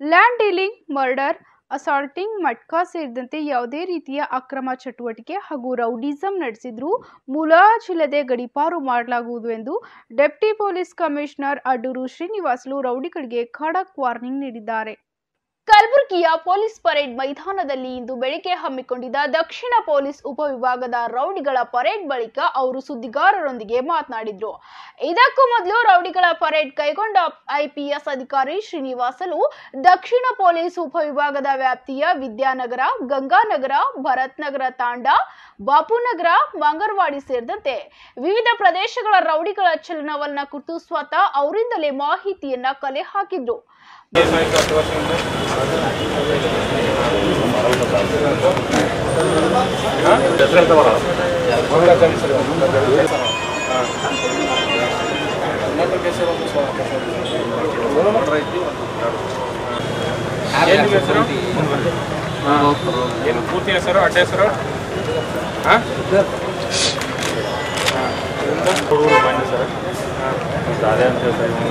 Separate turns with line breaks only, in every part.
Land dealing murder assaulting matka ಸೇರಿದಂತೆ ಯಾವುದೇ ರೀತಿಯ ಅಕ್ರಮ ಚಟುವಟಿಕೆ ಹಾಗೂ ರೌಡಿಸಂ ನಡೆಸಿದ್ರೂ ಮುಲಾಜಿಲ್ಲದೆ ಗಡೀಪಾರು ಮಾಡಲಾಗುವುದು ಎಂದು deputy police commissioner Aduru Srinivasulu ರೌಡಿಗಳಿಗೆ ಖಡಕ್ ವಾರ್ನಿಂಗ್ ನೀಡಿದ್ದಾರೆ ಕಲಬುರಗಿಯ ಪೊಲೀಸ್ ಪರೇಡ್ ಮೈದಾನದಲ್ಲಿ ಇಂದು ಬೆಳಿಗ್ಗೆ ಹಮ್ಮಿಕೊಂಡಿದ್ದ ದಕ್ಷಿಣ ಪೊಲೀಸ್ ಉಪವಿಭಾಗದ ರೌಡಿಗಳ ಪರೇಡ್ ಬಳಿಕ ಅವರು ಸುದ್ದಿಗಾರರೊಂದಿಗೆ ಮಾತನಾಡಿದ್ರು ಇದಕ್ಕೂ ಮೊದಲು ರೌಡಿಗಳ ಪರೇಡ್ ಕೈಗೊಂಡ ಐಪಿಎಸ್ ಅಧಿಕಾರಿ ಶ್ರೀನಿವಾಸಲು ದಕ್ಷಿಣ ಪೊಲೀಸ್ ಉಪವಿಭಾಗದ ವ್ಯಾಪ್ತಿಯ ವಿದ್ಯಾನಗರ ಗಂಗಾನಗರ ಭರತ್ ನಗರ ತಾಂಡ ಬಾಪುನಗರ ಮಂಗರವಾಡಿ ಸೇರಿದಂತೆ ವಿವಿಧ ಪ್ರದೇಶಗಳ ರೌಡಿಗಳ ಚಲನವಲನ ಕುರಿತು ಸ್ವತಃ ಅವರಿಂದಲೇ ಮಾಹಿತಿಯನ್ನ ಕಲೆ ಹಾಕಿದ್ರು
ಆಯ್ತು ಹತ್ತು ವರ್ಷದಿಂದ ಏನು ನಿಮ್ಮ ಹೆಸರು ಏನು ಪೂರ್ತಿ ಹೆಸರು ಅಡ್ಡ ಹೆಸರು ಹಾಂ ಹುಡುಗರು ಬನ್ನಿ ಸರ್ ಅದೇ ಅಂತ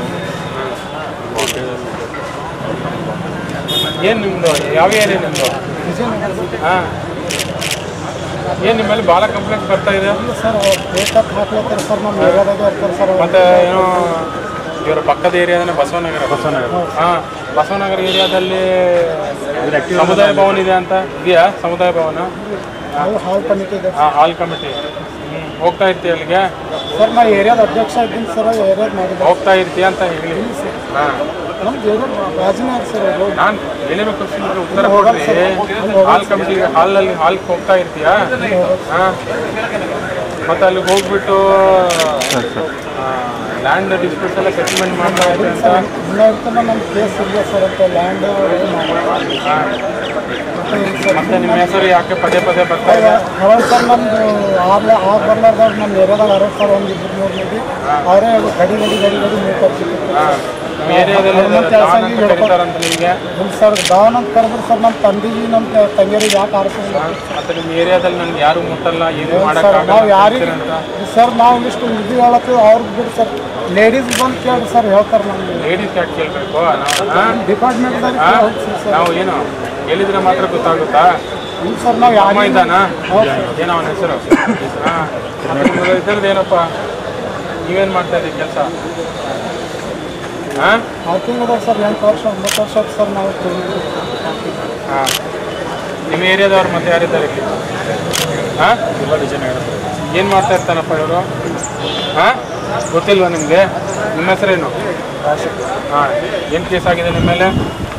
ಏನು ನಿಮ್ಮದು ಯಾವ ಏರಿಯಾ ನಿಮ್ಮದು ಹಾಂ ಏನು ನಿಮ್ಮಲ್ಲಿ ಭಾಳ ಕಂಪ್ಲೇಂಟ್ ಬರ್ತಾ ಇದೆ
ಸರ್ ಬೇಕಪ್ ಹಾಕ್ಲತ್ತಾರೆ ಸರ್ ನಮ್ಮ ಏರಿಯಾದಾಗೆ ಇರ್ತಾರೆ ಸರ್
ಮತ್ತೆ ಏನೋ ಇವರ ಪಕ್ಕದ ಏರಿಯಾದನೇ ಬಸವನಗರ ಬಸವನಗರ ಹಾಂ ಬಸವನಗರ ಏರಿಯಾದಲ್ಲಿ ಸಮುದಾಯ ಭವನ ಇದೆ ಅಂತ ಇದೆಯಾ ಸಮುದಾಯ ಭವನ
ನಾವು ಹಾಲ್ ಕಮಿಟಿ ಇದೆ
ಹಾಂ ಹಾಲ್ ಕಮಿಟಿ ಹ್ಞೂ ಹೋಗ್ತಾ ಇರ್ತೀಯ ಅಲ್ಲಿಗೆ
ಸರ್ ನಾ ಏರಿಯಾದ ಅಧ್ಯಕ್ಷ ಇದ್ದೀನಿ ಸರ್ ಏರಿಯಾದ ಮಾಡಿದೆ
ಹೋಗ್ತಾ ಇರ್ತೀಯ ಅಂತ ಹೇಳಿ ಹಾಂ
ನಮ್ದು ಏರಿಯಾ ಬಾಜಿನೇ ಇದೆ ಸರ್ ರೋಡ್
ನಾನು ಏನೇನೋ ಕ್ವಶನ್ ಉತ್ತರ ಕೊಡ್ರಿ ಹಾಲ್ ಕಮಿಟಿ ಹಾಲಲ್ಲಿ ಹಾಲ್ಗೆ ಹೋಗ್ತಾ ಇರ್ತೀಯಾ ಹಾಂ ಮತ್ತೆ ಅಲ್ಲಿಗೆ ಹೋಗ್ಬಿಟ್ಟು ಲ್ಯಾಂಡ್ ಡಿಸ್ಪ್ಯೂಟ್ಸ್ ಎಲ್ಲ ಸೆಟಲ್ಮೆಂಟ್ ಮಾಡ್ತಾ ಇದೆ ಅಂತ
ಇನ್ನೂ ಇರ್ತಲ್ಲ ನಮ್ಮ ಕೇಸ್ ಇದೆ ಸರ್ ಅಂತ ಲ್ಯಾಂಡ್
ಮತ್ತೆ ನಿಮ್ಮ ಹೆಸರು ಯಾಕೆ ಪದೇ ಪದೇ ಬರ್ತಾ ಇದೆ
ಅವಾಗ ಸರ್ ನಮ್ದು ಆಗ ಆಗ ಬರ್ಲಾರ್ದವ್ರು ನಮ್ಮ ಏರಿಯಾದಾಗ ಅರವತ್ತು ಸರ್ ಒಂದು ಇಬ್ಬರು ಮೂರು ಮಂದಿ ಅವರೇ ಗಡಿ ಗಡಿ ಗಡಿ ಗಡಿ ಮೂರು ತಪ್ಪಿತ್ತು
ಹಾಂ ನಿಮ್ಮ ಏರಿಯಾದಲ್ಲಿ ಡಾನ್ ಅಂತ ಕರೀತಾರಂತ ನಿಮಗೆ
ಇಲ್ಲ ಸರ್ ಡಾನ್ ಅಂತ ಕರೆದ್ರು ಸರ್ ನಮ್ಮ ತಂದೆಗೆ ನಮ್ಮ ತಂಗಿಯರಿಗೆ ಯಾಕೆ ಆರಿಸಿಲ್ಲ
ಮತ್ತೆ ನಿಮ್ಮ ಏರಿಯಾದಲ್ಲಿ ನನಗೆ ಯಾರು ಮುಟ್ಟಲ್ಲ ಏನು
ಸರ್ ನಾವು
ಮಾಡೋಕ್ಕಾಗಲ್ಲ
ಯಾರಿಗೆ
ಅಂತ
ಸರ್ ನಾವು ಇಷ್ಟು ಇದು ಹೇಳತ್ತೀವಿ ಅವ್ರಿಗೆ ಬಿಡಿ ಸರ್ ಲೇಡೀಸ್ ಬಂದು ಕೇಳಿ ಸರ್ ಹೇಳ್ತಾರೆ ನಮಗೆ
ಲೇಡೀಸ್ ಯಾಕೆ ಕೇಳಬೇಕು ನಾವು ಹಾಂ
ಡಿಪಾರ್ಟ್ಮೆಂಟ್ದಾಗ ಸರ್
ನಾವು ಏನು ಹೇಳಿದ್ರೆ ಮಾತ್ರ ಗೊತ್ತಾಗುತ್ತಾ
ಇಲ್ಲ ಸರ್ ನಾವು
ಅಮ್ಮ
ಯಾರು
ಇದ್ದಾನ ಏನೋ ಅವನ ಹೆಸರು ಹಾಂ ಇದ್ರದ್ದು ಏನಪ್ಪ ನೀವೇನು ಮಾಡ್ತಾ ಇದ್ದೀವಿ ಕೆಲಸ ಹಾಂ
ಹಾಕಿಂಗ್ ಅದಾವ ಸರ್ ಎಂಟು ವರ್ಷ ಒಂಬತ್ತು ವರ್ಷ ಆಯ್ತು ಸರ್ ನಾವು ತಿರುಗಿ-
ಹಾಂ ನಿಮ್ಮ ಏರಿಯಾದವ್ರು ಮತ್ತೆ ಯಾರಿದ್ದಾರೆ ಇಲ್ಲಿ ಹಾಂ ಏನು ಮಾಡ್ತಾ ಇರ್ತಾನಪ್ಪ ಇವರು ಹಾಂ ಗೊತ್ತಿಲ್ವಾ ನಿಮಗೆ ನಿಮ್ಮ ಹೆಸರೇನು ಹಾಂ ಏನು ಕೇಸ್ ಆಗಿದೆ ನಿಮ್ಮ ಮೇಲೆ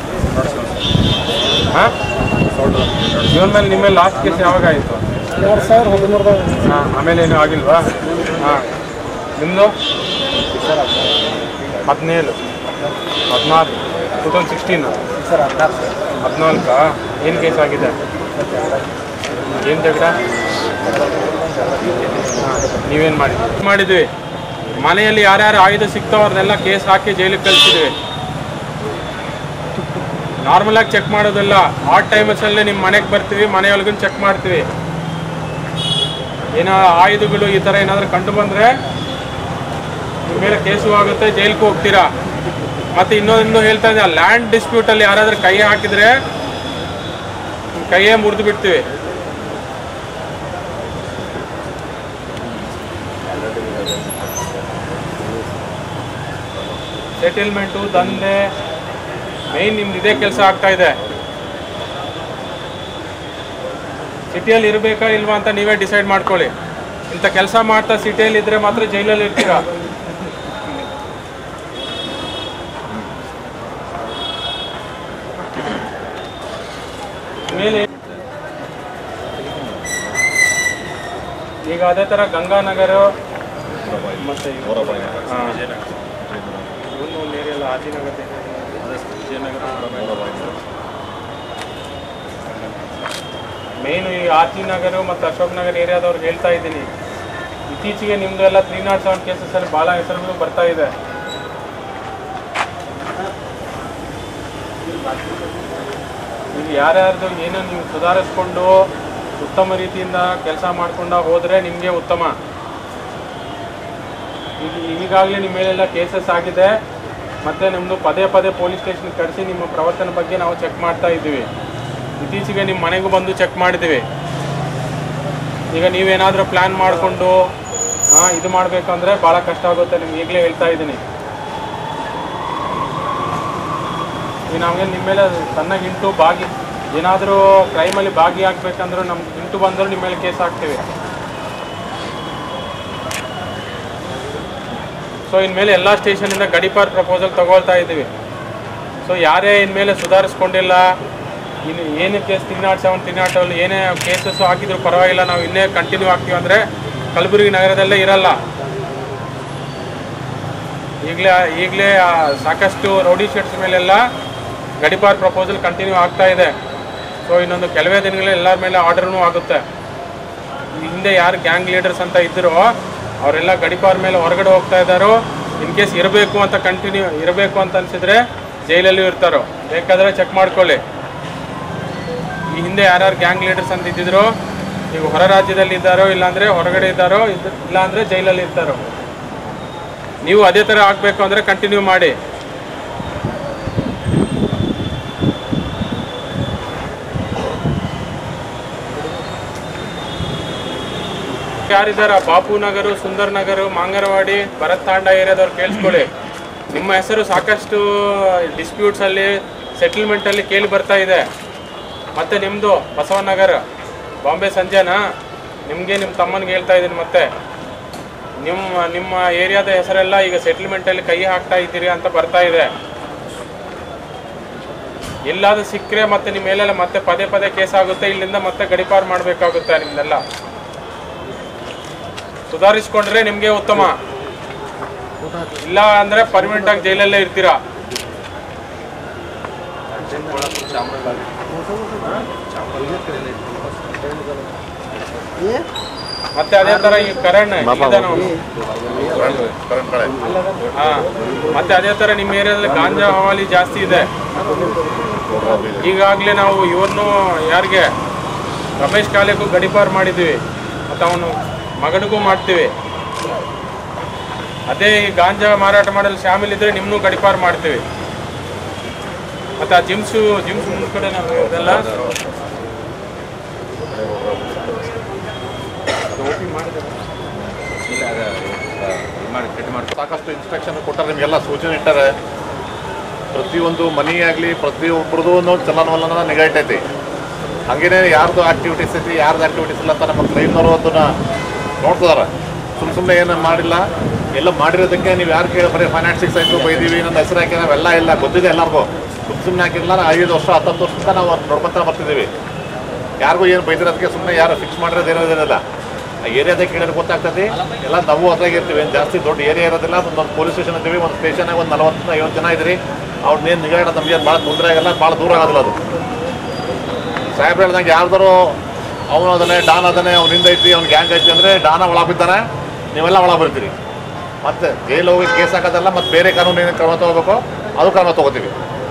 ಹಾಂ ಇವನ ಮೇಲೆ ನಿಮ್ಮ ಮೇಲೆ ಲಾಸ್ಟ್ ಕೇಸ್ ಯಾವಾಗ ಆಯಿತು
ಎರಡು ಸಾವಿರ ಹದಿಮೂರದಾಗ
ಹಾಂ ಆಮೇಲೆ ಏನೂ ಆಗಿಲ್ವಾ ಹಾಂ ನಿಮ್ಮದು ಹದಿನೇಳು ಹದಿನಾರು ಟೂ ತೌಸಂಡ್ ಸಿಕ್ಸ್ಟೀನು
ಸರ್ ಹದಿನಾರು ಸರ್
ಹದಿನಾಲ್ಕಾ ಏನು ಕೇಸ್ ಆಗಿದೆ ಏನು ಜಗಳ ನೀವೇನು ಮಾಡಿ ಮಾಡಿದ್ವಿ ಮನೆಯಲ್ಲಿ ಯಾರ್ಯಾರು ಆಯುಧ ಸಿಗ್ತಾವ ಅವ್ರನ್ನೆಲ್ಲ ಕೇಸ್ ಹಾಕಿ ಜೈಲಿಗೆ ಕಳಿಸಿದ್ವಿ ನಾರ್ಮಲಾಗಿ ಚೆಕ್ ಮಾಡೋದಿಲ್ಲ ಆ ಟೈಮಸಲ್ಲೇ ನಿಮ್ಮ ಮನೆಗೆ ಬರ್ತೀವಿ ಮನೆಯೊಳಗೂ ಚೆಕ್ ಮಾಡ್ತೀವಿ ಏನೋ ಆಯುಧಗಳು ಈ ಥರ ಏನಾದರೂ ಕಂಡು ಬಂದರೆ ನಿಮ್ಮ ಮೇಲೆ ಕೇಸು ಆಗುತ್ತೆ ಜೈಲಿಗೆ ಹೋಗ್ತೀರಾ ಮತ್ತೆ ಇನ್ನೊಂದು ಹೇಳ್ತಾ ಇದ್ದೆ ಲ್ಯಾಂಡ್ ಡಿಸ್ಪ್ಯೂಟಲ್ಲಿ ಯಾರಾದರೂ ಕೈ ಹಾಕಿದರೆ ಕೈಯೇ ಮುರಿದು ಬಿಡ್ತೀವಿ ಸೆಟಲ್ಮೆಂಟು ದಂಧೆ ಮೇಯ್ನ್ ನಿಮ್ದು ಇದೇ ಕೆಲಸ ಆಗ್ತಾ ಇದೆ ಸಿಟಿಯಲ್ಲಿ ಇರಬೇಕಾ ಇಲ್ವಾ ಅಂತ ನೀವೇ ಡಿಸೈಡ್ ಮಾಡ್ಕೊಳ್ಳಿ ಇಂಥ ಕೆಲಸ ಮಾಡ್ತಾ ಸಿಟಿಯಲ್ಲಿ ಇದ್ರೆ ಮಾತ್ರ ಜೈಲಲ್ಲಿ ಇರ್ತೀರಾ ಮೇಲೆ ಈಗ ಅದೇ ಥರ ಗಂಗಾನಗರ ಮತ್ತೆ ಹಾಂ ಇವನು ಒಂದು ಏರಿಯಲ್ಲ ಆದಿನಗರ ಮೇಯ್ನು ಈ ಆರ್ಜಿ ನಗರ ಮತ್ತು ಅಶೋಕ್ ನಗರ್ ಏರಿಯಾದವ್ರಿಗೆ ಹೇಳ್ತಾ ಇದ್ದೀನಿ ಇತ್ತೀಚೆಗೆ ನಿಮ್ಮದು ಎಲ್ಲ ತ್ರೀ ನಾಟ್ ಸೆವೆನ್ ಕೇಸಸಲ್ಲಿ ಭಾಳ ಹೆಸರುಗಳು ಬರ್ತಾ ಇದೆ ಇಲ್ಲಿ ಯಾರ್ಯಾರ್ದು ಏನೋ ನೀವು ಸುಧಾರಿಸ್ಕೊಂಡು ಉತ್ತಮ ರೀತಿಯಿಂದ ಕೆಲಸ ಮಾಡ್ಕೊಂಡು ಹೋದರೆ ನಿಮಗೆ ಉತ್ತಮ ಈಗ ಈಗಾಗಲೇ ನಿಮ್ಮ ಮೇಲೆಲ್ಲ ಕೇಸಸ್ ಆಗಿದೆ ಮತ್ತು ನಿಮ್ಮದು ಪದೇ ಪದೇ ಪೊಲೀಸ್ ಸ್ಟೇಷನ್ ಕರೆಸಿ ನಿಮ್ಮ ಪ್ರವರ್ತನ ಬಗ್ಗೆ ನಾವು ಚೆಕ್ ಮಾಡ್ತಾ ಇದ್ದೀವಿ ಇತ್ತೀಚೆಗೆ ನಿಮ್ಮ ಮನೆಗೂ ಬಂದು ಚೆಕ್ ಮಾಡಿದ್ದೀವಿ ಈಗ ನೀವೇನಾದರೂ ಪ್ಲ್ಯಾನ್ ಮಾಡಿಕೊಂಡು ಹಾಂ ಇದು ಮಾಡಬೇಕಂದ್ರೆ ಭಾಳ ಕಷ್ಟ ಆಗುತ್ತೆ ನಿಮ್ಗೆ ಈಗಲೇ ಹೇಳ್ತಾ ಇದ್ದೀನಿ ಈಗ ನಮಗೆ ನಿಮ್ಮ ಮೇಲೆ ಸಣ್ಣ ಇಂಟು ಭಾಗಿ ಏನಾದರೂ ಕ್ರೈಮಲ್ಲಿ ಭಾಗಿಯಾಗಬೇಕಂದ್ರೂ ನಮ್ಗೆ ಇಂಟು ಬಂದರೂ ನಿಮ್ಮ ಮೇಲೆ ಕೇಸ್ ಹಾಕ್ತೀವಿ ಸೊ ಇನ್ಮೇಲೆ ಎಲ್ಲ ಸ್ಟೇಷನಿಂದ ಗಡಿಪಾರ್ ಪ್ರಪೋಸಲ್ ತಗೊಳ್ತಾ ಇದ್ದೀವಿ ಸೊ ಯಾರೇ ಇನ್ಮೇಲೆ ಸುಧಾರಿಸ್ಕೊಂಡಿಲ್ಲ ಇನ್ನು ಏನು case three not seven three not twelve ಏನೇ ಕೇಸಸ್ ಹಾಕಿದ್ರು ಪರವಾಗಿಲ್ಲ ನಾವು ಇನ್ನೇ ಕಂಟಿನ್ಯೂ ಆಗ್ತೀವಿ ಅಂದರೆ ಕಲಬುರಗಿ ನಗರದಲ್ಲೇ ಇರಲ್ಲ ಈಗಲೇ ಈಗಲೇ ಸಾಕಷ್ಟು ರೌಡಿ ಶೀಟ್ಸ್ ಮೇಲೆಲ್ಲ ಗಡಿಪಾರ್ ಪ್ರಪೋಸಲ್ ಕಂಟಿನ್ಯೂ ಆಗ್ತಾ ಇದೆ ಸೊ ಇನ್ನೊಂದು ಕೆಲವೇ ದಿನಗಳಲ್ಲಿ ಎಲ್ಲರ ಮೇಲೆ ಆರ್ಡರ್ನೂ ಆಗುತ್ತೆ ಈ ಹಿಂದೆ ಯಾರು ಗ್ಯಾಂಗ್ ಲೀಡರ್ಸ್ ಅಂತ ಇದ್ದರೋ ಅವರೆಲ್ಲ ಗಡಿಪಾರ್ ಮೇಲೆ ಹೊರಗಡೆ ಹೋಗ್ತಾ ಇದ್ದಾರೋ ಇನ್ ಕೇಸ್ ಇರಬೇಕು ಅಂತ ಕಂಟಿನ್ಯೂ ಇರಬೇಕು ಅಂತ ಅನ್ಸಿದ್ರೆ ಜೈಲಲ್ಲೂ ಇರ್ತಾರೋ ಬೇಕಾದರೆ ಚೆಕ್ ಮಾಡ್ಕೊಳ್ಳಿ ಈ ಹಿಂದೆ ಯಾರ್ಯಾರು ಗ್ಯಾಂಗ್ ಲೀಡರ್ಸ್ ಅಂತ ಇದ್ದಿದ್ರು ಈಗ ಹೊರ ರಾಜ್ಯದಲ್ಲಿ ಇದ್ದಾರೋ ಇಲ್ಲಾಂದ್ರೆ ಹೊರಗಡೆ ಇದ್ದಾರೋ ಇದ್- ಇಲ್ಲಾಂದ್ರೆ ಜೈಲಲ್ಲಿ ಇರ್ತಾರೋ ನೀವು ಅದೇ ಥರ ಆಗಬೇಕು ಅಂದರೆ ಕಂಟಿನ್ಯೂ ಮಾಡಿ ಯಾರಿದ್ದಾರ ಬಾಪು ನಗರು ಸುಂದರ್ ನಗರು ಮಾಂಗರವಾಡಿ ಭರತ್ ತಾಂಡ ಏರಿಯಾದವ್ರು ಕೇಳಿಸ್ಕೊಳ್ಳಿ ನಿಮ್ಮ ಹೆಸರು ಸಾಕಷ್ಟು ಡಿಸ್ಪ್ಯೂಟ್ಸ್ ಅಲ್ಲಿ ಸೆಟಲ್ಮೆಂಟ್ ಅಲ್ಲಿ ಕೇಳಿ ಬರ್ತಾ ಇದೆ ಮತ್ತೆ ನಿಮ್ಮದು ಬಸವನಗರ ಬಾಂಬೆ ಸಂಜೆನಾ ನಿಮಗೆ ನಿಮ್ಮ ತಮ್ಮನಿಗೆ ಹೇಳ್ತಾ ಇದ್ದೀನಿ ಮತ್ತೆ ನಿಮ್ಮ ನಿಮ್ಮ ಏರಿಯಾದ ಹೆಸರೆಲ್ಲ ಈಗ ಸೆಟಲ್ಮೆಂಟಲ್ಲಿ ಕೈ ಹಾಕ್ತಾ ಇದ್ದೀರಿ ಅಂತ ಬರ್ತಾ ಇದೆ ಎಲ್ಲಾದ್ರೂ ಸಿಕ್ಕರೆ ಮತ್ತೆ ನಿಮ್ಮ ಮೇಲೆಲ್ಲ ಮತ್ತೆ ಪದೇ ಪದೇ ಕೇಸ್ ಆಗುತ್ತೆ ಇಲ್ಲಿಂದ ಮತ್ತೆ ಗಡಿಪಾರು ಮಾಡಬೇಕಾಗುತ್ತೆ ನಿಮ್ದೆಲ್ಲ ಸುಧಾರಿಸ್ಕೊಂಡ್ರೆ ನಿಮಗೆ ಉತ್ತಮ ಇಲ್ಲ ಅಂದ್ರೆ ಪರ್ಮನೆಂಟ್ ಆಗಿ ಜೈಲಲ್ಲೇ ಇರ್ತೀರಾ ಮತ್ತೆ ಅದೇ ತರ ಈ ಕರಣ್ ಇದ್ದಾನೆ ಅವ್ನು. ಹಾ ಮತ್ತೆ ಅದೇ ತರ ನಿಮ್ಮ ಏರಿಯಾದಲ್ಲಿ ಗಾಂಜಾ ಹವಾಲಿ ಜಾಸ್ತಿ ಇದೆ ಈಗಾಗಲೇ ನಾವು ಇವನ್ನು ಯಾರಿಗೆ ರಮೇಶ್ ಕಾಲೆಗೂ ಗಡಿಪಾರ್ ಮಾಡಿದ್ದೀವಿ ಮತ್ತು ಅವನು ಮಗನಿಗೂ ಮಾಡ್ತೀವಿ ಅದೇ ಈ ಗಾಂಜಾ ಮಾರಾಟ ಮಾಡಲು ಶಾಮಿಲ್ ಇದ್ರೆ ನಿಮ್ಮನ್ನೂ ಗಡಿಪಾರ್ ಮಾಡ್ತೀವಿ ಮತ್ತು ಆ ಜಿಮ್ಸು ಜಿಮ್ಸ್ ಮುಂದ್ಗಡೆ ನಾವು ಇದೆಲ್ಲ
ಸಾಕಷ್ಟು ಇನ್ಸ್ಟ್ರಕ್ಷನ್ ಕೊಟ್ಟಾರೆ ನಿಮಗೆಲ್ಲ ಸೂಚನೆ ಇಟ್ಟಾರೆ ಪ್ರತಿಯೊಂದು ಮನಿ ಆಗಲಿ ಪ್ರತಿಯೊಬ್ಬರದು ಒಂದು ಚಲನವಲನ ನಿಗಾ ಇಟ್ಟೈತಿ ಹಂಗೇನೆ ಯಾರ್ದು ಆಕ್ಟಿವಿಟೀಸ್ ಐತಿ ಯಾರ್ದು ಆಕ್ಟಿವಿಟೀಸ್ ಇಲ್ಲ ಅಂತ ನಮ್ಮ ಕ್ಲೈಮ್ನವರು ಅದನ್ನ ನೋಡ್ತಿದಾರೆ ಸುಮ್ ಸುಮ್ಮನೆ ಏನು ಮಾಡಿಲ್ಲ ಎಲ್ಲ ಮಾಡಿರೋದಕ್ಕೆ ನೀವು ಯಾರು ಕೇಳಿ ಬರೀ ಫೈನಾನ್ಸಿಕ್ಸ್ ಆಯ್ತು ಬೈದೀವಿ ನನ್ನ ಹೆಸರು ಹಾಕಿ ನಾವೆಲ್ಲ ಇಲ್ಲ ಗೊತ್ತಿದೆ ಎಲ್ಲರಿಗೂ ಸುಮ್ ಸುಮ್ಮನೆ ಹಾಕಿರಲ್ಲ ಐದು ವರ್ಷ ಹತ್ತತ್ತು ವರ್ಷದಿಂದ ನಾವು ನೋಡ್ಕೊತಾ ಬರ್ತಿದ್ದೀವಿ ಯಾರಿಗೂ ಏನು ಬೈದಿರೋದಕ್ಕೆ ಸುಮ್ಮನೆ ಯಾರು ಫಿಕ್ಸ್ ಮಾಡಿರೋದು ಇರೋದಿಲ್ಲ ಆ ಏರಿಯಾದಾಗ ಕೇಳಿದ್ರೆ ಗೊತ್ತಾಗ್ತದೆ ಎಲ್ಲ ನಾವು ಅದ್ರಾಗ ಇರ್ತೀವಿ ಏನು ಜಾಸ್ತಿ ದೊಡ್ಡ ಏರಿಯಾ ಇರೋದಿಲ್ಲ ಒಂದೊಂದು ಪೊಲೀಸ್ ಸ್ಟೇಷನ್ ಇದ್ದೀವಿ ಒಂದು ಸ್ಟೇಷನಾಗ ಒಂದು ನಲವತ್ತು ಐವತ್ತು ಜನ ಇದ್ರಿ ಅವ್ರನ್ನೇನು ನಿಗಾ ಇಡೋದು ನಮಗೆ ಭಾಳ ತೊಂದರೆ ಆಗಲ್ಲ ಭಾಳ ದೂರ ಆಗೋದಿಲ್ಲ ಅದು ಸಾಹೇಬ್ರು ಹೇಳ್ದಂಗೆ ಯಾರ್ದಾರು ಅವನು ಅದನ್ನೇ ಡಾನ್ ಅದನ್ನೇ ಅವ್ನಿಂದ ಐತಿ ಅವ್ನು ಗ್ಯಾಂಗ್ ಐತಿ ಅಂದರೆ ಡಾನ ಒಳಗೆ ಬಿದ್ದಾನೆ ನೀವೆಲ್ಲ ಒಳಗೆ ಬರ್ತೀರಿ ಮತ್ತೆ ಜೈಲು ಹೋಗಿ ಕೇಸ್ ಹಾಕೋದಲ್ಲ ಮತ್ತೆ ಬೇರೆ ಕಾನೂನು ಏನು ಕ್ರಮ ತಗೋಬೇಕು ಅದು ಕ್ರಮ ತಗೋತೀವಿ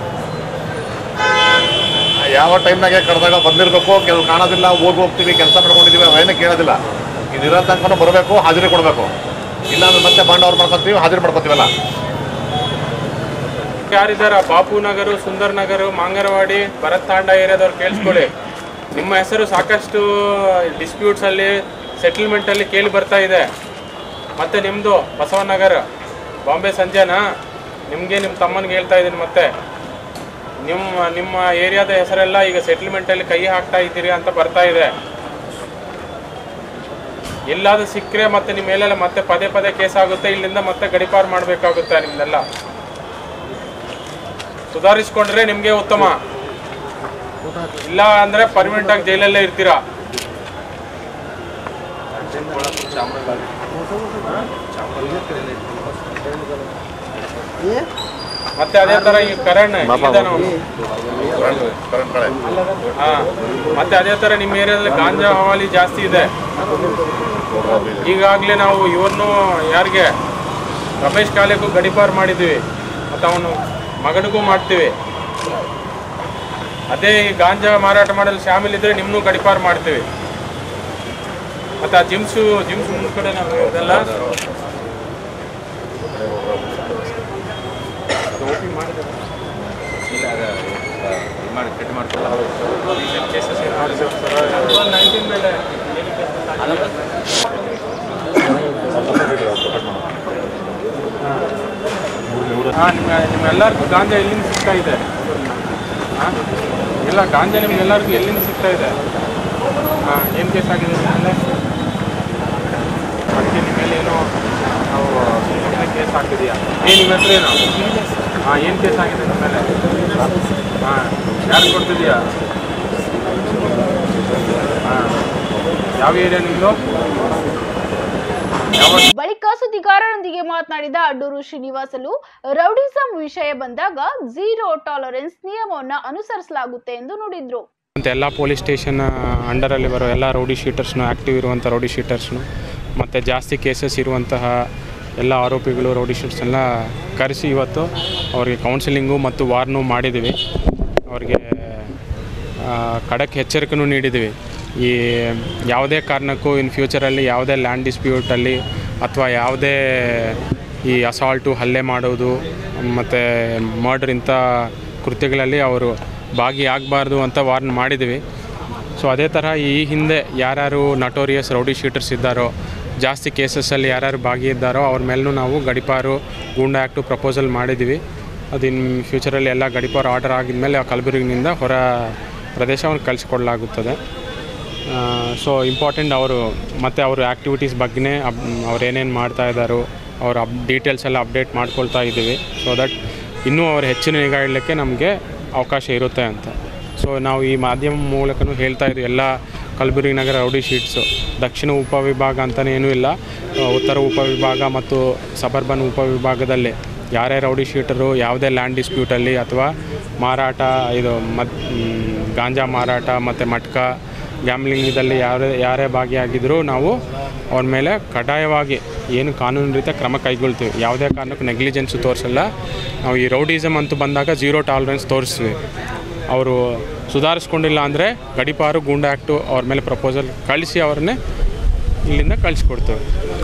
ಯಾವ ಟೈಮ್ನಾಗೆ ಕರೆದಾಗ ಬಂದಿರಬೇಕು ಕೆಲವು ಕಾಣೋದಿಲ್ಲ ಹೋಗಿ ಹೋಗ್ತೀವಿ ಕೆಲಸ ಮಾಡ್ಕೊಂಡಿದ್ದೀವಿ ಅವೇನು ಕೇಳೋದಿಲ್ಲ ಇದಿರೋ ತನಕ ಬರಬೇಕು ಹಾಜರಿ ಕೊಡಬೇಕು ಇಲ್ಲಾಂದ್ರೆ ಮತ್ತೆ ಬಾಂಡವ್ರು ಮಾಡ್ಕೊತೀವಿ ಹಾಜರಿ ಮಾಡ್ಕೊತೀವಲ್ಲ
ಯಾರಿದ್ದಾರ ಬಾಪು ನಗರು ಸುಂದರ್ ನಗರು ಮಾಂಗರವಾಡಿ ಭರತ್ ತಾಂಡ ಏರಿಯಾದವ್ರು ಕೇಳಿಸ್ಕೊಳ್ಳಿ ನಿಮ್ಮ ಹೆಸರು ಸಾಕಷ್ಟು ಡಿಸ್ಪ್ಯೂಟ್ಸ್ ಅಲ್ಲಿ ಸೆಟಲ್ಮೆಂಟ್ ಅಲ್ಲಿ ಕೇಳಿ ಬರ್ತಾ ಇದೆ ಮತ್ತೆ ನಿಮ್ಮದು ಬಸವನಗರ ಬಾಂಬೆ ಸಂಜೆನಾ ನಿಮಗೆ ನಿಮ್ಮ ತಮ್ಮನಿಗೆ ಹೇಳ್ತಾ ಇದ್ದೀನಿ ಮತ್ತೆ ನಿಮ್ಮ ನಿಮ್ಮ ಏರಿಯಾದ ಹೆಸರೆಲ್ಲ ಈಗ ಸೆಟಲ್ಮೆಂಟಲ್ಲಿ ಕೈ ಹಾಕ್ತಾ ಇದ್ದೀರಿ ಅಂತ ಬರ್ತಾ ಇದೆ ಎಲ್ಲಾದ್ರೂ ಸಿಕ್ಕರೆ ಮತ್ತೆ ನಿಮ್ಮ ಮೇಲೆಲ್ಲ ಮತ್ತೆ ಪದೇ ಪದೇ ಕೇಸ್ ಆಗುತ್ತೆ ಇಲ್ಲಿಂದ ಮತ್ತೆ ಗಡಿಪಾರು ಮಾಡಬೇಕಾಗುತ್ತೆ ನಿಮ್ದೆಲ್ಲ ಸುಧಾರಿಸ್ಕೊಂಡ್ರೆ ನಿಮಗೆ ಉತ್ತಮ ಇಲ್ಲ ಅಂದ್ರೆ ಪರ್ಮನೆಂಟ್ ಆಗಿ ಜೈಲಲ್ಲೇ ಇರ್ತೀರಾ ಮತ್ತೆ ಅದೇ ತರ ಈ ಕರಣ್ ಇದ್ದಾನೆ ಅವ್ನು. ಹಾ ಮತ್ತೆ ಅದೇ ತರ ನಿಮ್ಮ ಏರಿಯಾದಲ್ಲಿ ಗಾಂಜಾ ಹವಾಲಿ ಜಾಸ್ತಿ ಇದೆ ಈಗಾಗಲೇ ನಾವು ಇವನ್ನು ಯಾರಿಗೆ ರಮೇಶ್ ಕಾಲೆಗೂ ಗಡಿಪಾರ್ ಮಾಡಿದ್ದೀವಿ ಮತ್ತು ಅವನು ಮಗನಿಗೂ ಮಾಡ್ತೀವಿ ಅದೇ ಈ ಗಾಂಜಾ ಮಾರಾಟ ಮಾಡಲು ಶಾಮಿಲ್ ಇದ್ರೆ ನಿಮ್ಮನ್ನೂ ಗಡಿಪಾರ್ ಮಾಡ್ತೀವಿ ಮತ್ತು ಆ ಜಿಮ್ಸು ಜಿಮ್ಸ್ ಮುಂದ್ಗಡೆ ನಾವು ಇದೆಲ್ಲ
ಇಲ್ಲ ಅದು ಮಾಡಿ ಕಟ್ ಮಾಡ್ಕೊಳ್ಳೋ
ನೈನ್ಟೀನ್ ಮೇಲೆ ಹಾಂ ನಿಮ್ಮ ನಿಮ್ಮೆಲ್ಲರಿಗೂ ಗಾಂಜಾ ಎಲ್ಲಿಂದ ಸಿಗ್ತಾ ಇದೆ ಹಾಂ ಇಲ್ಲ ಗಾಂಜಾ ನಿಮ್ಗೆಲ್ಲರಿಗೂ ಎಲ್ಲಿಂದ ಸಿಗ್ತಾ ಇದೆ ಹಾಂ ಏನು ಕೇಸ್ ಆಗಿದೆ ನಿಮ್ಮ ಮೇಲೆ ಅದಕ್ಕೆ ನಿಮ್ಮ ಮೇಲೆ ಏನೋ ನಾವು ಸುಮ್ಮನೆ ಕೇಸ್ ಹಾಕಿದೆಯಾ ಏನು ನಿಮ್ಮ ಹೆಸರೇನು ಹಾಂ ಏನು ಕೇಸ್ ಆಗಿದೆ ನಿಮ್ಮ ಮೇಲೆ ಹಾಂ ಯಾರು ಕೊಡ್ತಿದೀಯಾ ಹಾಂ ಯಾವ ಏರಿಯಾ ನಿಮ್ಮದು ಯಾವ
ಬಳಿಕ ಸುದ್ದಿಗಾರರೊಂದಿಗೆ ಮಾತನಾಡಿದ ಅಡ್ಡೂರು ಶ್ರೀನಿವಾಸಲು ರೌಡಿಸಂ ವಿಷಯ ಬಂದಾಗ ಝೀರೋ ಟಾಲರೆನ್ಸ್ ನಿಯಮವನ್ನು ಅನುಸರಿಸಲಾಗುತ್ತೆ ಎಂದು ನುಡಿದ್ರು
ಮತ್ತು ಎಲ್ಲ ಪೊಲೀಸ್ ಸ್ಟೇಷನ್ ಅಂಡರಲ್ಲಿ ಬರೋ ಎಲ್ಲ ರೌಡಿ ಶೀಟರ್ಸ್ನು ಆ್ಯಕ್ಟಿವ್ ಇರುವಂಥ ರೌಡಿ ಶೀಟರ್ಸ್ನು ಮತ್ತು ಜಾಸ್ತಿ ಕೇಸಸ್ ಇರುವಂತಹ ಎಲ್ಲ ಆರೋಪಿಗಳು ರೌಡಿ ಶೀಟರ್ಸ್ನೆಲ್ಲ ಕರೆಸಿ ಇವತ್ತು ಅವರಿಗೆ ಕೌನ್ಸಿಲಿಂಗು ಮತ್ತು ವಾರ್ನು ಮಾಡಿದ್ದೀವಿ ಅವ್ರಿಗೆ ಆ, ಖಡಕ್ ಎಚ್ಚರಿಕೆನೂ ನೀಡಿದ್ದೀವಿ ಈ ಯಾವುದೇ ಕಾರಣಕ್ಕೂ ಇನ್ ಫ್ಯೂಚರಲ್ಲಿ ಯಾವುದೇ ಲ್ಯಾಂಡ್ ಡಿಸ್ಪ್ಯೂಟಲ್ಲಿ ಅಥವಾ ಯಾವುದೇ ಈ ಅಸಾಲ್ಟು ಹಲ್ಲೆ ಮಾಡೋದು ಮತ್ತು ಮರ್ಡರ್ ಇಂಥ ಕೃತ್ಯಗಳಲ್ಲಿ ಅವರು ಭಾಗಿಯಾಗಬಾರ್ದು ಅಂತ ವಾರ್ನ್ ಮಾಡಿದ್ದೀವಿ ಸೊ ಅದೇ ಥರ ಈ ಹಿಂದೆ ಯಾರ್ಯಾರು ನಟೋರಿಯಸ್ ರೌಡಿ ಶೀಟರ್ಸ್ ಇದ್ದಾರೋ ಜಾಸ್ತಿ ಕೇಸಸ್ಸಲ್ಲಿ ಯಾರ್ಯಾರು ಭಾಗಿಯಿದ್ದಾರೋ ಅವ್ರ ಮೇಲೂ ನಾವು ಗಡಿಪಾರು ಗೂಂಡಾ ಆ್ಯಕ್ಟು ಪ್ರಪೋಸಲ್ ಮಾಡಿದ್ದೀವಿ ಅದು ಇನ್ ಫ್ಯೂಚರಲ್ಲಿ ಎಲ್ಲ ಗಡಿಪಾರು ಆರ್ಡರ್ ಆಗಿದ್ಮೇಲೆ ಆ ಕಲಬುರಗಿನಿಂದ ಹೊರ ಪ್ರದೇಶವನ್ನು ಕಳಿಸ್ಕೊಡ್ಲಾಗುತ್ತದೆ ಸೊ ಇಂಪಾರ್ಟೆಂಟ್ ಅವರು ಮತ್ತು ಅವ್ರ ಆ್ಯಕ್ಟಿವಿಟೀಸ್ ಬಗ್ಗೆನೇ ಅಪ್ ಅವ್ರು ಏನೇನು ಮಾಡ್ತಾ ಇದ್ದಾರೋ ಅವ್ರ ಅಪ್ ಡೀಟೇಲ್ಸ್ ಎಲ್ಲ ಅಪ್ಡೇಟ್ ಮಾಡ್ಕೊಳ್ತಾ ಇದ್ದೀವಿ ಸೊ ದಟ್ ಇನ್ನೂ ಅವ್ರ ಹೆಚ್ಚಿನ ನಿಗಾ ಇಡಲಿಕ್ಕೆ ನಮಗೆ ಅವಕಾಶ ಇರುತ್ತೆ ಅಂತ ಸೊ ನಾವು ಈ ಮಾಧ್ಯಮ ಮೂಲಕನೂ ಹೇಳ್ತಾ ಇದ್ದೀವಿ ಎಲ್ಲ ಕಲಬುರಗಿ ನಗರ ರೌಡಿ ಶೀಟ್ಸು ದಕ್ಷಿಣ ಉಪವಿಭಾಗ ಅಂತಲೇ ಏನೂ ಇಲ್ಲ ಆ, ಉತ್ತರ ಉಪವಿಭಾಗ ಮತ್ತು ಸಬರ್ಬನ್ ಉಪವಿಭಾಗದಲ್ಲಿ ಯಾರೇ ರೌಡಿ ಶೀಟರು ಯಾವುದೇ ಲ್ಯಾಂಡ್ ಡಿಸ್ಪ್ಯೂಟಲ್ಲಿ ಅಥವಾ ಮಾರಾಟ ಇದು ಮತ್ ಮ್, ಗಾಂಜಾ ಮಾರಾಟ ಮತ್ತು ಮಟ್ಕ ಗ್ಯಾಮ್ಲಿಂಗ್ ಇದರಲ್ಲಿ ಯಾರೇ ಯಾರೇ ಭಾಗಿಯಾಗಿದ್ದರೂ ನಾವು ಅವ್ರ ಮೇಲೆ ಕಡ್ಡಾಯವಾಗಿ ಏನು ಕಾನೂನು ರೀತಿಯ ಕ್ರಮ ಕೈಗೊಳ್ತೀವಿ ಯಾವುದೇ ಕಾರಣಕ್ಕೂ ನೆಗ್ಲಿಜೆನ್ಸು ತೋರಿಸಲ್ಲ ನಾವು ಈ ರೌಡಿಸಮ್ ಅಂತೂ ಬಂದಾಗ ಝೀರೋ ಟಾಲರೆನ್ಸ್ ತೋರಿಸ್ತೀವಿ ಅವರು ಸುಧಾರಿಸ್ಕೊಂಡಿಲ್ಲ ಅಂದರೆ ಗಡಿಪಾರು ಗೂಂಡಾ ಆ್ಯಕ್ಟು ಅವ್ರ ಮೇಲೆ ಪ್ರಪೋಸಲ್ ಕಳಿಸಿ ಅವ್ರನ್ನೇ ಇಲ್ಲಿಂದ ಕಳಿಸ್ಕೊಡ್ತೇವೆ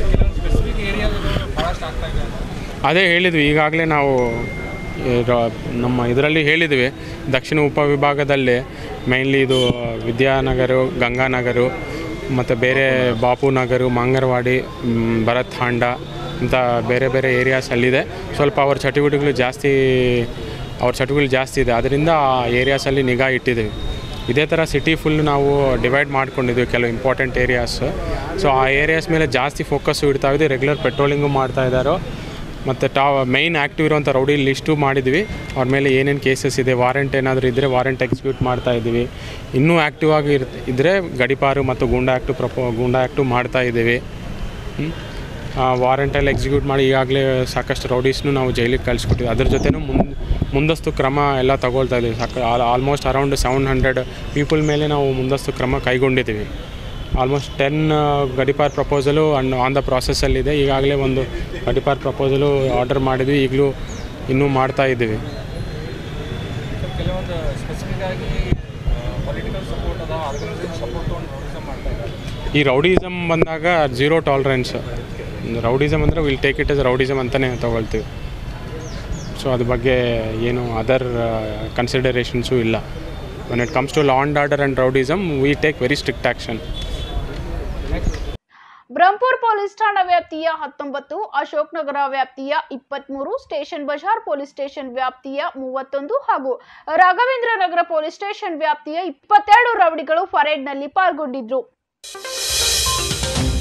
ಅದೇ ಹೇಳಿದ್ವಿ ಈಗಾಗಲೇ ನಾವು ಈ ರ- ನಮ್ಮ ಇದರಲ್ಲಿ ಹೇಳಿದ್ವಿ ದಕ್ಷಿಣ ಉಪವಿಭಾಗದಲ್ಲಿ ಮೈನ್ಲಿ ಇದು ವಿದ್ಯಾನಗರ ಗಂಗಾನಗರ ಮತ್ತು ಬೇರೆ ಬಾಪು ನಗರ ಮಂಗರವಾಡಿ ಮ್, ಭರತ್ ಹಾಂಡ ಇಂಥ ಬೇರೆ ಬೇರೆ ಏರಿಯಾಸಲ್ಲಿದೆ ಸ್ವಲ್ಪ ಅವ್ರ ಚಟುವಟಿಕೆಗಳು ಜಾಸ್ತಿ ಅವ್ರ ಚಟುವಟಿಕೆಗಳು ಜಾಸ್ತಿ ಇದೆ ಅದರಿಂದ ಆ ಏರಿಯಾಸಲ್ಲಿ ನಿಗಾ ಇಟ್ಟಿದ್ದೀವಿ ಇದೇ ಥರ ಸಿಟಿ ಫುಲ್ ನಾವು ಡಿವೈಡ್ ಮಾಡ್ಕೊಂಡಿದ್ವಿ ಕೆಲವು ಇಂಪಾರ್ಟೆಂಟ್ ಏರಿಯಾಸ್ ಸೊ ಆ ಏರಿಯಾಸ್ ಮೇಲೆ ಜಾಸ್ತಿ ಫೋಕಸ್ಸು ಇಡ್ತಾ ಇದ್ದೀವಿ ರೆಗ್ಯುಲರ್ ಪೆಟ್ರೋಲಿಂಗು ಮಾಡ್ತಾ ಇದ್ದಾರೋ ಮತ್ತು ಟಾ ಮೈನ್ ಆ್ಯಕ್ಟಿವ್ ಇರುವಂಥ ರೌಡಿ ಲಿಸ್ಟು ಮಾಡಿದ್ವಿ ಅವ್ರ ಮೇಲೆ ಏನೇನು ಕೇಸಸ್ ಇದೆ ವಾರೆಂಟ್ ಏನಾದರೂ ಇದ್ದರೆ ವಾರೆಂಟ್ ಎಕ್ಸಿಕ್ಯೂಟ್ ಮಾಡ್ತಾ ಇದ್ದೀವಿ ಇನ್ನೂ ಆ್ಯಕ್ಟಿವ್ ಆಗಿ ಇರ್ ಇದ್ದರೆ ಗಡಿಪಾರು ಮತ್ತು ಗೂಂಡಾ ಆ್ಯಕ್ಟು ಪ್ರಪೋ ಗೂಂಡಾ ಆ್ಯಕ್ಟು ಮಾಡ್ತಾ ಇದ್ದೀವಿ ವಾರೆಂಟಲ್ಲಿ ಎಕ್ಸಿಕ್ಯೂಟ್ ಮಾಡಿ ಈಗಾಗಲೇ ಸಾಕಷ್ಟು ರೌಡೀಸ್ನು ನಾವು ಜೈಲಿಗೆ ಕಳಿಸ್ಕೊಟ್ಟಿದ್ವಿ ಅದ್ರ ಜೊತೆನೂ ಮುಂದೆ ಮುಂದಸ್ತು ಕ್ರಮ ಎಲ್ಲ ತಗೊಳ್ತಾ ಇದ್ದೀವಿ ಸಾಕ almost around seven hundred people ಮೇಲೆ ನಾವು ಮುಂದಸ್ತು ಕ್ರಮ ಕೈಗೊಂಡಿದ್ದೀವಿ ಆಲ್ಮೋಸ್ಟ್ ಟೆನ್ ಗಡಿಪಾರ್ ಪ್ರಪೋಸಲು ಅಂಡ್ ಆನ್ ದ ಪ್ರಾಸೆಸ್ಸಲ್ಲಿದೆ ಈಗಾಗಲೇ ಒಂದು ಗಡಿಪಾರ್ ಪ್ರಪೋಸಲು ಆರ್ಡರ್ ಮಾಡಿದ್ವಿ ಈಗಲೂ ಇನ್ನೂ ಮಾಡ್ತಾ ಇದ್ದೀವಿ
ಕೆಲವೊಂದು ಸ್ಪೆಸಿಫಿಕ್ ಆಗಿ ಪೊಲಿಟಿಕಲ್ ಸಪೋರ್ಟ್ ಅದ ಆರ್ಗನೈಸೇಷನ್ ಸಪೋರ್ಟ್ ತೊಗೊಂಡು ಟೂರಿಸಮ್ ಮಾಡ್ತಾ ಇದ್ದಾರೆ
ಈ ರೌಡಿಸಮ್ ಬಂದಾಗ ಝೀರೋ ಟಾಲರೆನ್ಸ್ ರೌಡಿಸಮ್ ಅಂದರೆ will take it as rowdyism ಅಂತಲೇ ತಗೊಳ್ತೀವಿ ಸೊ ಅದ್ರ ಬಗ್ಗೆ ಏನು ಅದರ್ ಕನ್ಸಿಡರೇಷನ್ಸು ಇಲ್ಲ when it comes to law and order and rowdyism we take very strict action
Brahmapur police ಠಾಣಾ ವ್ಯಾಪ್ತಿಯ ಹತ್ತೊಂಬತ್ತು ಅಶೋಕ್ ನಗರ ವ್ಯಾಪ್ತಿಯ ಇಪ್ಪತ್ಮೂರು ಸ್ಟೇಷನ್ ಬಜಾರ್ ಪೊಲೀಸ್ ಸ್ಟೇಷನ್ ವ್ಯಾಪ್ತಿಯ ಮೂವತ್ತೊಂದು ಹಾಗೂ ರಾಘವೇಂದ್ರ ನಗರ ಪೊಲೀಸ್ ಸ್ಟೇಷನ್ ವ್ಯಾಪ್ತಿಯ ಇಪ್ಪತ್ತೆರಡು ರೌಡಿಗಳು ಪರೇಡ್ನಲ್ಲಿ ಪಾಲ್ಗೊಂಡಿದ್ರು